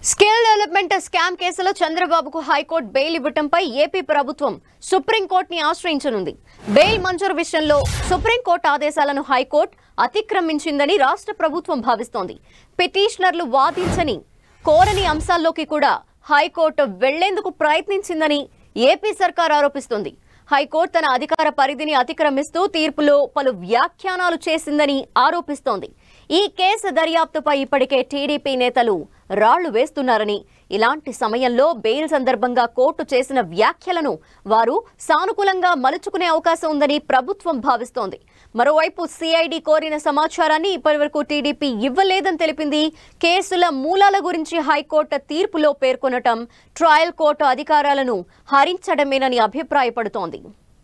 skill development scam కేసులో చంద్రబాబుకు high court bail ఇవ్వటంపై AP ప్రభుత్వం సుప్రీంకోర్టుని ఆశ్రయించనుంది బెయిల్ మంజూరు విషయంలో సుప్రీంకోర్టు ఆదేశాలను హైకోర్టు అతిక్రమించిందని రాష్ట్ర ప్రభుత్వం భావిస్తోంది పిటిషనర్లు వాదించని కోరని అంశాల్లోకి కూడా హైకోర్టు వెళ్లేందుకు ప్రయత్నించిందని ఏపీ సర్కార్ ఆరోపిస్తోంది హైకోర్టు తన అధికార పరిధిని అతిక్రమిస్తూ తీర్పులో పలు వ్యాఖ్యానాలు చేసిందని ఆరోపిస్తోంది ఈ కేసు దర్యాప్తుపై ఇప్పటికే టీడీపీ నేతలు రాళ్లు వేస్తున్నారని ఇలాంటి సమయంలో బెయిల్ సందర్భంగా కోర్టు చేసిన వ్యాఖ్యలను వారు సానుకూలంగా మలుచుకునే అవకాశం ఉందని ప్రభుత్వం భావిస్తోంది మరోవైపు సిఐడి కోరిన సమాచారాన్ని ఇప్పటివరకు టీడీపీ ఇవ్వలేదని తెలిపింది కేసుల మూలాల గురించి హైకోర్టు తీర్పులో పేర్కొనటం ట్రయల్ కోర్టు అధికారాలను హరించడమేనని అభిప్రాయపడుతోంది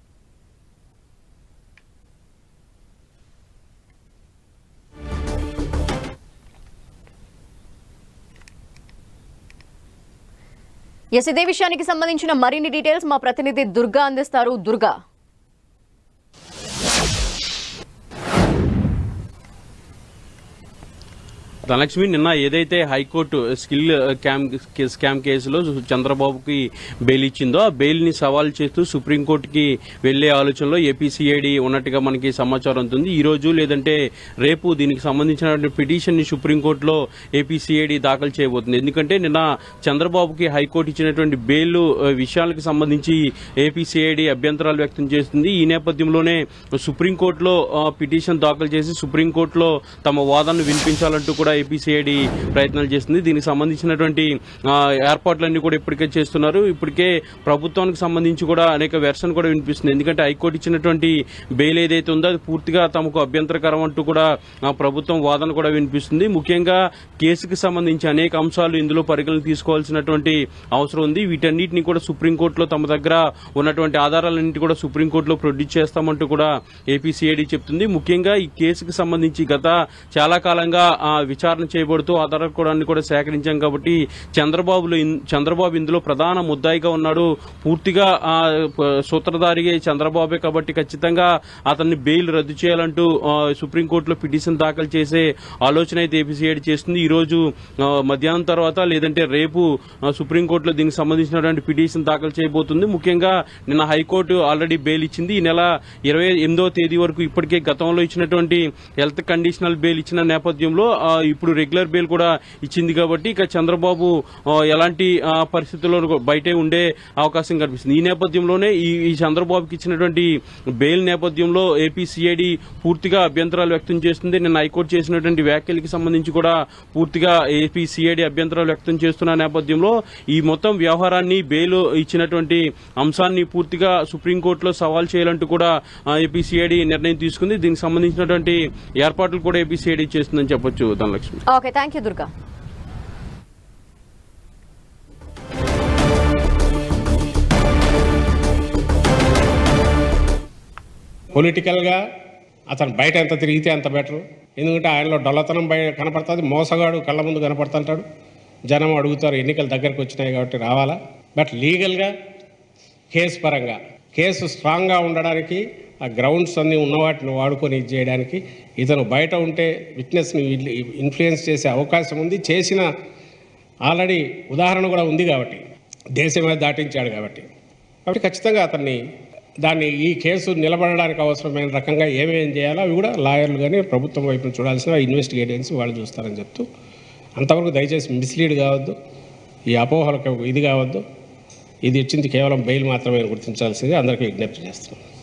ఎస్ ఇదే విషయానికి సంబంధించిన మరిన్ని డీటెయిల్స్ మా ప్రతినిధి దుర్గా అందిస్తారు దుర్గా ధనలక్ష్మి నిన్న ఏదైతే హైకోర్టు స్కిల్ క్యామ్ స్కామ్ కేసులో చంద్రబాబుకి బెయిల్ ఇచ్చిందో ఆ బెయిల్ ని సవాల్ చేస్తూ సుప్రీంకోర్టుకి వెళ్లే ఆలోచనలో ఏపీసీఐడి ఉన్నట్టుగా మనకి సమాచారం ఉంటుంది ఈ రోజు లేదంటే రేపు దీనికి సంబంధించిన పిటిషన్ ని సుప్రీంకోర్టులో ఏపీసీఐడి దాఖలు చేయబోతుంది ఎందుకంటే నిన్న చంద్రబాబుకి హైకోర్టు ఇచ్చినటువంటి బెయిల్ ఆ, విషయాలకు సంబంధించి ఏపీసీఐడి అభ్యంతరాలు వ్యక్తం చేస్తుంది ఈ నేపథ్యంలోనే సుప్రీంకోర్టులో ఆ, పిటిషన్ దాఖలు చేసి సుప్రీంకోర్టులో తమ వాదనను వినిపించాలంటూ కూడా ఏపీసీఐడి ప్రయత్నాలు చేస్తుంది దీనికి సంబంధించినటువంటి ఆ, ఏర్పాట్లన్నీ కూడా ఇప్పటికే చేస్తున్నారు ఇప్పటికే ప్రభుత్వానికి సంబంధించి కూడా అనేక వెర్షన్ కూడా వినిపిస్తుంది ఎందుకంటే హైకోర్టు ఇచ్చినటువంటి బెయిల్ ఏదైతే ఉందో అది పూర్తిగా తమకు అభ్యంతరకరం అంటూ కూడా ఆ, ప్రభుత్వం వాదన కూడా వినిపిస్తుంది ముఖ్యంగా కేసుకి సంబంధించి అనేక అంశాలు ఇందులో పరిగణన తీసుకోవాల్సినటువంటి అవసరం ఉంది వీటన్నిటిని కూడా సుప్రీంకోర్టులో తమ దగ్గర ఉన్నటువంటి ఆధారాలన్నింటి కూడా సుప్రీంకోర్టులో ప్రొడ్యూస్ చేస్తామంటూ కూడా ఏపీసీఐడి చెప్తుంది ముఖ్యంగా ఈ కేసుకు సంబంధించి గత చాలా కాలంగా ఆ, విచారణ చేయబడుతూ ఆధారాలు కూడా అన్ని కూడా సేకరించాం కాబట్టి చంద్రబాబులో ఇన్- చంద్రబాబు ఇందులో ప్రధాన ముద్దాయిగా ఉన్నాడు పూర్తిగా ఆ, ప- సూత్రధారిగా చంద్రబాబే కాబట్టి ఖచ్చితంగా అతన్ని బెయిల్ రద్దు చేయాలంటూ ఆ, సుప్రీంకోర్టులో పిటిషన్ దాఖలు చేసే ఆలోచన అయితే ఏపీసీఐడి చేస్తుంది ఈ రోజు ఆ, మధ్యాహ్నం తర్వాత లేదంటే రేపు ఆ, సుప్రీంకోర్టులో దీనికి సంబంధించినటువంటి పిటిషన్ దాఖలు చేయబోతుంది ముఖ్యంగా నిన్న హైకోర్టు ఆల్రెడీ బెయిల్ ఇచ్చింది ఈ నెల ఇరవై ఎనిమిదవ తేదీ వరకు ఇప్పటికే గతంలో ఇచ్చినటువంటి హెల్త్ కండిషనల్ బెయిల్ ఇచ్చిన నేపథ్యంలో ఆ, ఇప్పుడు రెగ్యులర్ బెయిల్ కూడా ఇచ్చింది కాబట్టి ఇక చంద్రబాబు ఆ, ఎలాంటి ఆ, పరిస్థితుల్లో బయటే ఉండే అవకాశం కనిపిస్తుంది ఈ నేపథ్యంలోనే ఈ ఈ చంద్రబాబుకి ఇచ్చినటువంటి బెయిల్ నేపథ్యంలో ఏపీ సిఐడి పూర్తిగా అభ్యంతరాలు వ్యక్తం చేస్తుంది నిన్న హైకోర్టు చేసినటువంటి వ్యాఖ్యలకి సంబంధించి కూడా పూర్తిగా ఏపీ సిఐడి అభ్యంతరాలు వ్యక్తం చేస్తున్న నేపథ్యంలో ఈ మొత్తం వ్యవహారాన్ని బెయిల్ ఇచ్చినటువంటి అంశాన్ని పూర్తిగా సుప్రీంకోర్టులో సవాల్ చేయాలంటూ కూడా ఏపీ సిఐడి నిర్ణయం తీసుకుంది దీనికి సంబంధించినటువంటి ఏర్పాట్లు కూడా ఏపీ సిఐడి చేస్తుందని చెప్పొచ్చు Dhanalakshmi okay thank you Durga పొలిటికల్గా అతను బయట ఎంత తిరిగితే అంత బెటర్ ఎందుకంటే ఆయనలో డొల్లతనం బయట కనపడుతుంది మోసగాడు కళ్ళ ముందు కనపడుతుంటాడు జనం అడుగుతారు ఎన్నికలు దగ్గరకు వచ్చినాయి కాబట్టి రావాలా బట్ లీగల్గా కేసు పరంగా కేసు స్ట్రాంగ్గా ఉండడానికి ఆ గ్రౌండ్స్ అన్నీ ఉన్న వాటిని వాడుకొని ఇది చేయడానికి ఇతను బయట ఉంటే విట్నెస్ని ఇన్ఫ్లుయెన్స్ చేసే అవకాశం ఉంది చేసిన ఆల్రెడీ ఉదాహరణ కూడా ఉంది కాబట్టి దేశమే దాటించాడు కాబట్టి కాబట్టి ఖచ్చితంగా అతన్ని దాన్ని ఈ కేసు నిలబడడానికి అవసరమైన రకంగా ఏమేం చేయాలో అవి కూడా లాయర్లు కానీ ప్రభుత్వం వైపు నుంచి చూడాల్సిన ఇన్వెస్టిగేటర్స్ వాళ్ళు చూస్తారని చెప్తూ అంతవరకు దయచేసి మిస్లీడ్ కావద్దు ఈ అపోహలకు ఇది కావద్దు ఇది ఇచ్చింది కేవలం బెయిల్ మాత్రమే గుర్తించాల్సింది అందరికీ విజ్ఞప్తి చేస్తున్నాం